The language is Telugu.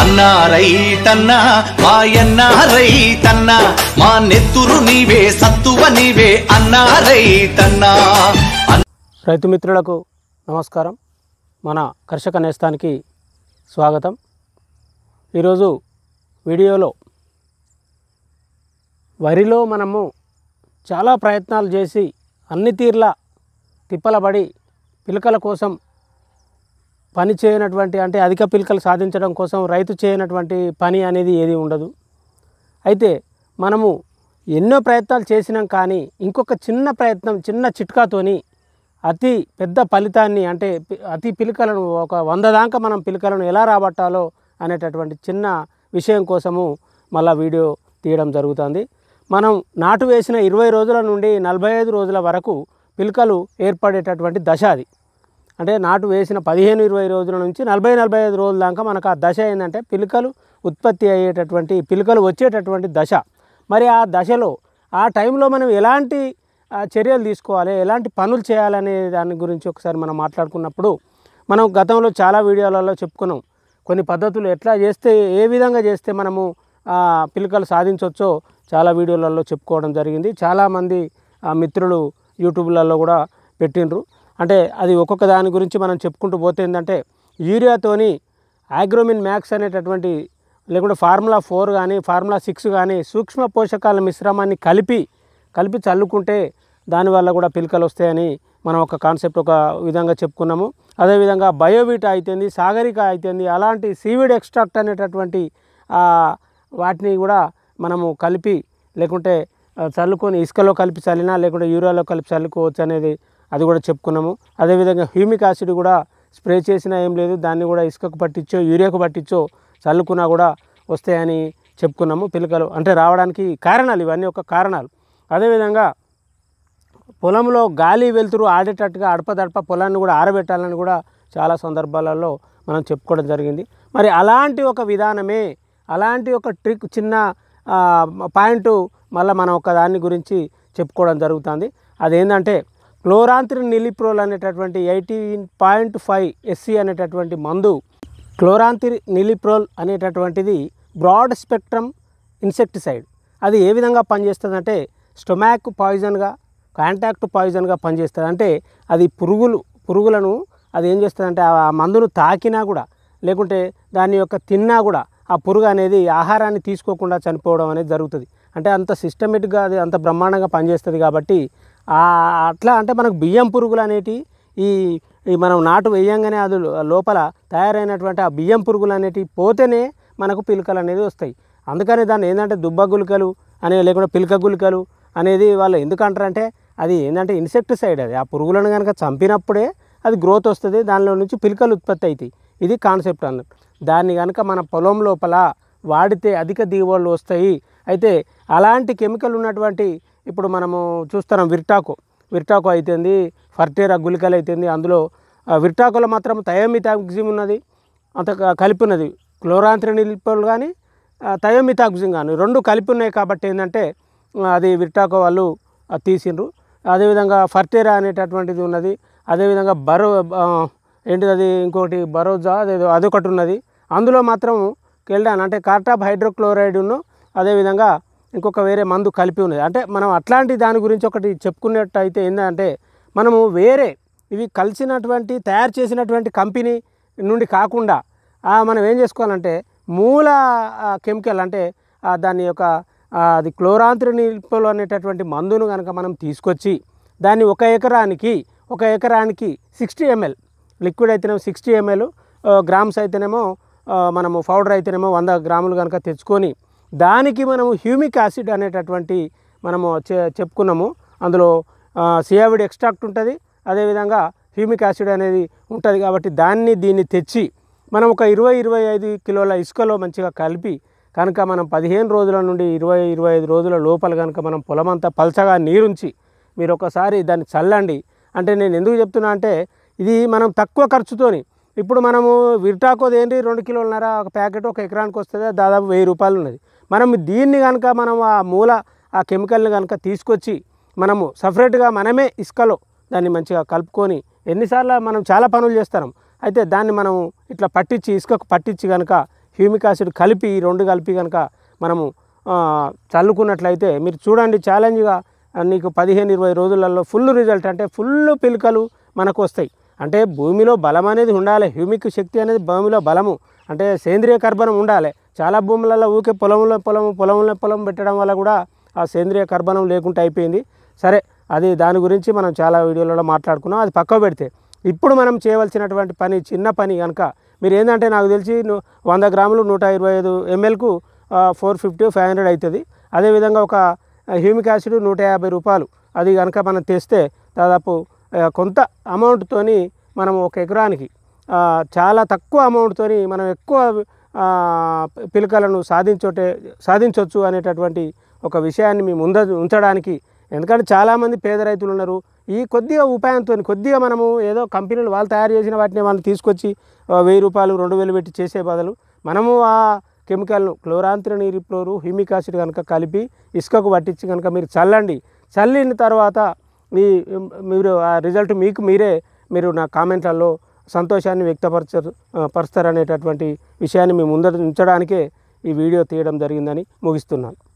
అన్నా రైతన్నా మాయన్న రైతన్నా మా నెత్తురు నీవే సత్తువ నీవే అన్నా రైతన్నా రైతు మిత్రులకు నమస్కారం మన కర్షక నేస్తానికి స్వాగతం ఈరోజు వీడియోలో వరిలో మనము చాలా ప్రయత్నాలు చేసి అన్ని తీర్ల తిప్పలబడి పిలకల కోసం పని చేయనటువంటి అంటే అధిక పిలకలు సాధించడం కోసం రైతు చేయనటువంటి పని అనేది ఏది ఉండదు అయితే మనము ఎన్నో ప్రయత్నాలు చేసినాం కానీ ఇంకొక చిన్న ప్రయత్నం చిన్న చిట్కాతోని అతి పెద్ద ఫలితాన్ని అంటే పి- అతి పిలకలను ఒక వంద దాకా మనం పిలకలను ఎలా రాబట్టాలో అనేటటువంటి చిన్న విషయం కోసము మళ్ళా వీడియో తీయడం జరుగుతుంది మనం నాటు వేసిన ఇరవై రోజుల నుండి నలభై ఐదు రోజుల వరకు పిలకలు ఏర్పడేటటువంటి దశ అది అంటే నాటు వేసిన పదిహేను ఇరవై రోజుల నుంచి నలభై నలభై ఐదు రోజుల దాకా మనకు ఆ దశ ఏంటంటే పిలకలు ఉత్పత్తి అయ్యేటటువంటి పిలకలు వచ్చేటటువంటి దశ మరి ఆ దశలో ఆ టైంలో మనం ఎలాంటి ఆ, చర్యలు తీసుకోవాలి ఎలాంటి పనులు చేయాలనే దాని గురించి ఒకసారి మనం మాట్లాడుకున్నప్పుడు మనం గతంలో చాలా వీడియోలలో చెప్పుకున్నాం కొన్ని పద్ధతులు ఎట్లా చేస్తే ఏ విధంగా చేస్తే మనము ఆ, పిలకలు సాధించవచ్చో చాలా వీడియోలలో చెప్పుకోవడం జరిగింది చాలామంది ఆ, మిత్రులు యూట్యూబ్లలో కూడా పెట్టిండ్రు అంటే అది ఒక్కొక్క దాని గురించి మనం చెప్పుకుంటూ పోతే ఏంటంటే యూరియాతోని ఆగ్రోమిన్ మ్యాక్స్ అనేటటువంటి లేకుంటే ఫార్ములా ఫోర్ కానీ ఫార్ములా సిక్స్ కానీ సూక్ష్మ పోషకాల మిశ్రమాన్ని కలిపి కలిపి చల్లుకుంటే దానివల్ల కూడా పిలకలు వస్తాయని మనం ఒక కాన్సెప్ట్ ఒక విధంగా చెప్పుకున్నాము అదేవిధంగా బయోవిటా అయితేంది సాగరిక అయితేంది అలాంటి సీవిడ్ ఎక్స్ట్రాక్ట్ అనేటటువంటి ఆ, వాటిని కూడా మనము కలిపి లేకుంటే ఆ, చల్లుకొని ఇసుకలో కలిపి చల్లినా లేకుంటే యూరియాలో కలిపి చల్లుకోవచ్చు అనేది అది కూడా చెప్పుకున్నాము అదేవిధంగా హ్యూమిక్ యాసిడ్ కూడా స్ప్రే చేసినా ఏం లేదు దాన్ని కూడా ఇసుకకు పట్టించో యూరియాకు పట్టించో చల్లుకున్నా కూడా వస్తాయని చెప్పుకున్నాము పిలకలు అంటే రావడానికి కారణాలు ఇవన్నీ ఒక కారణాలు అదేవిధంగా పొలంలో గాలి వెలుతురు ఆడేటట్టుగా అడపదడప పొలాన్ని కూడా ఆరబెట్టాలని కూడా చాలా సందర్భాలలో మనం చెప్పుకోవడం జరిగింది మరి అలాంటి ఒక విధానమే అలాంటి ఒక ట్రిక్ చిన్న ఆ, పాయింట్ మళ్ళీ మనం ఒక దాని గురించి చెప్పుకోవడం జరుగుతుంది అదేంటంటే క్లోరాంత్రి నిలిప్రోల్ అనేటటువంటి ఎయిటీన్ పాయింట్ ఫైవ్ ఎస్సీ అనేటటువంటి మందు క్లోరాంత్రి నిలిప్రోల్ అనేటటువంటిది బ్రాడ్ స్పెక్ట్రమ్ ఇన్సెక్టిసైడ్ అది ఏ విధంగా పనిచేస్తుందంటే స్టొమాక్ పాయిజన్గా కాంటాక్ట్ పాయిజన్గా పనిచేస్తుంది అంటే అది పురుగులు పురుగులను అది ఏం చేస్తుందంటే ఆ మందును తాకినా కూడా లేకుంటే దాని యొక్క తిన్నా కూడా ఆ పురుగు అనేది ఆహారాన్ని తీసుకోకుండా చనిపోవడం అనేది జరుగుతుంది అంటే అంత సిస్టమేటిక్గా అది అంత బ్రహ్మాండంగా పనిచేస్తుంది కాబట్టి ఆ అట్లా అంటే మనకు బియ్యం పురుగులు అనేటి ఈ ఈ మనం నాటు వేయంగానే అది లో- లోపల తయారైనటువంటి ఆ బియ్యం పురుగులు అనేటివి పోతేనే మనకు పిలకలు అనేది వస్తాయి అందుకని దాన్ని ఏంటంటే దుబ్బ గుళికలు అనే లేకుండా పిలక గుళికలు అనేది వాళ్ళు ఎందుకు అంటారంటే అది ఏంటంటే ఇన్సెక్టిసైడ్ అది ఆ పురుగులను కనుక చంపినప్పుడే అది గ్రోత్ వస్తుంది దానిలో నుంచి పిలకలు ఉత్పత్తి అవుతాయి ఇది కాన్సెప్ట్ అన్నట్టు దాన్ని కనుక మన పొలం లోపల వాడితే అధిక దిగుబడులు వస్తాయి అయితే అలాంటి కెమికల్ ఉన్నటువంటి ఇప్పుడు మనము చూస్తున్నాం విర్టాకో విర్టాకో అయితేంది ఫర్టేరా గుళికలు అయితేంది అందులో ఆ విర్టాకోలో మాత్రం థయోమితాక్సిమ్ ఉన్నది అంత క- కలిపి ఉన్నది క్లోరాంత్రి నిలిపోలు కానీ థయోమితాక్సిమ్ కానీ రెండు కలిపి ఉన్నాయి కాబట్టి ఏంటంటే ఆ, అది విర్టాకో వాళ్ళు ఆ, తీసిండ్రు అదేవిధంగా ఫర్టేరా అనేటటువంటిది ఉన్నది అదేవిధంగా బరో ఆ, ఏంటిది అది ఇంకోటి బరోజా అదేదో అదొకటి ఉన్నది అందులో మాత్రం కెల్డాన్ అంటే కార్టాప్ హైడ్రోక్లోరైడ్ను అదేవిధంగా ఇంకొక వేరే మందు కలిపి ఉన్నది అంటే మనం అట్లాంటి దాని గురించి ఒకటి చెప్పుకున్నట్టు అయితే ఏంటంటే మనము వేరే ఇవి కలిసినటువంటి తయారు చేసినటువంటి కంపెనీ నుండి కాకుండా ఆ, మనం ఏం చేసుకోవాలంటే మూల ఆ, కెమికల్ అంటే ఆ, దాని యొక్క ఆ, అది క్లోరాంత్రి నిల్పలు అనేటటువంటి మందును కనుక మనం తీసుకొచ్చి దాన్ని ఒక ఎకరానికి ఒక ఎకరానికి సిక్స్టీ ఎంఎల్ లిక్విడ్ అయితేనేమో సిక్స్టీ ఎంఎల్ గ్రామ్స్ అయితేనేమో ఆ, మనము పౌడర్ అయితేనేమో వంద గ్రాములు కనుక తెచ్చుకొని దానికి మనము హ్యూమిక్ యాసిడ్ అనేటటువంటి మనము చె- చెప్పుకున్నాము అందులో సియావిడ్ ఎక్స్ట్రాక్ట్ ఉంటుంది అదేవిధంగా హ్యూమిక్ యాసిడ్ అనేది ఉంటుంది కాబట్టి దాన్ని దీన్ని తెచ్చి మనం ఒక ఇరవై ఇరవై ఐదు కిలోల ఇసుకలో మంచిగా కలిపి కనుక మనం పదిహేను రోజుల నుండి ఇరవై ఇరవై ఐదు రోజుల లోపల కనుక మనం పొలమంతా పల్చగా నీరుంచి మీరు ఒకసారి దాన్ని చల్లండి అంటే నేను ఎందుకు చెప్తున్నా అంటే ఇది మనం తక్కువ ఖర్చుతోని ఇప్పుడు మనము విర్టాకోది ఏంటి రెండు కిలోలన్నర ఒక ప్యాకెట్ ఒక ఎకరానికి వస్తుంది దాదాపు వెయ్యి రూపాయలు ఉన్నది మనం దీన్ని కనుక మనం ఆ మూల ఆ కెమికల్ని కనుక తీసుకొచ్చి మనము సపరేట్గా మనమే ఇసుకలో దాన్ని మంచిగా కలుపుకొని ఎన్నిసార్లు మనం చాలా పనులు చేస్తాం అయితే దాన్ని మనం ఇట్లా పట్టించి ఇసుకకు పట్టించి కనుక హ్యూమిక్ యాసిడ్ కలిపి ఈ రెండు కలిపి కనుక మనము ఆ, చల్లుకున్నట్లయితే మీరు చూడండి ఛాలెంజ్గా ఆ, నీకు పదిహేను ఇరవై రోజులలో ఫుల్ రిజల్ట్ అంటే ఫుల్ పిలకలు మనకు వస్తాయి అంటే భూమిలో బలం అనేది ఉండాలి హ్యూమిక్ శక్తి అనేది భూమిలో బలము అంటే సేంద్రియ కర్బనం ఉండాలి చాలా భూములలో ఊకే పొలంలో పొలం పొలంలో పొలం పెట్టడం వల్ల కూడా ఆ సేంద్రియ కర్బనం లేకుండా అయిపోయింది సరే అది దాని గురించి మనం చాలా వీడియోలలో మాట్లాడుకున్నాం అది పక్క పెడితే ఇప్పుడు మనం చేయవలసినటువంటి పని చిన్న పని కనుక మీరు ఏంటంటే నాకు తెలిసి ను- వంద గ్రాములు నూట ఇరవై ఐదు ఎంఎల్కు ఫోర్ ఫిఫ్టీ ఫైవ్ హండ్రెడ్ అవుతుంది అదేవిధంగా ఒక హ్యూమిక్ యాసిడ్ నూట యాభై రూపాయలు అది కనుక మనం తెస్తే దాదాపు ఆ, కొంత అమౌంట్తోని మనం ఒక ఎకరానికి ఆ, చాలా తక్కువ అమౌంట్తోని మనం ఎక్కువ ఆ, పిలకలను సాధించోటే సాధించవచ్చు అనేటటువంటి ఒక విషయాన్ని మీ ముంద ఉంచడానికి ఎందుకంటే చాలామంది పేద రైతులు ఉన్నారు ఈ కొద్దిగా ఉపాయంతో కొద్దిగా మనము ఏదో కంపెనీలు వాళ్ళు తయారు చేసిన వాటిని వాళ్ళు తీసుకొచ్చి ఆ, వెయ్యి రూపాయలు రెండు వేలు పెట్టి చేసే బదులు మనము ఆ కెమికల్ను క్లోరాంత్ర నీరిప్లోరు హ్యూమిక్ యాసిడ్ కనుక కలిపి ఇసుకకు పట్టించి కనుక మీరు చల్లండి చల్లిన తర్వాత మీ మీరు ఆ రిజల్ట్ మీకు మీరే మీరు నా కామెంట్లలో సంతోషాన్ని వ్యక్తపరచరు ఆ, పరుస్తారనేటటువంటి విషయాన్ని మీ ముందర ఉంచడానికే ఈ వీడియో తీయడం జరిగిందని ముగిస్తున్నాను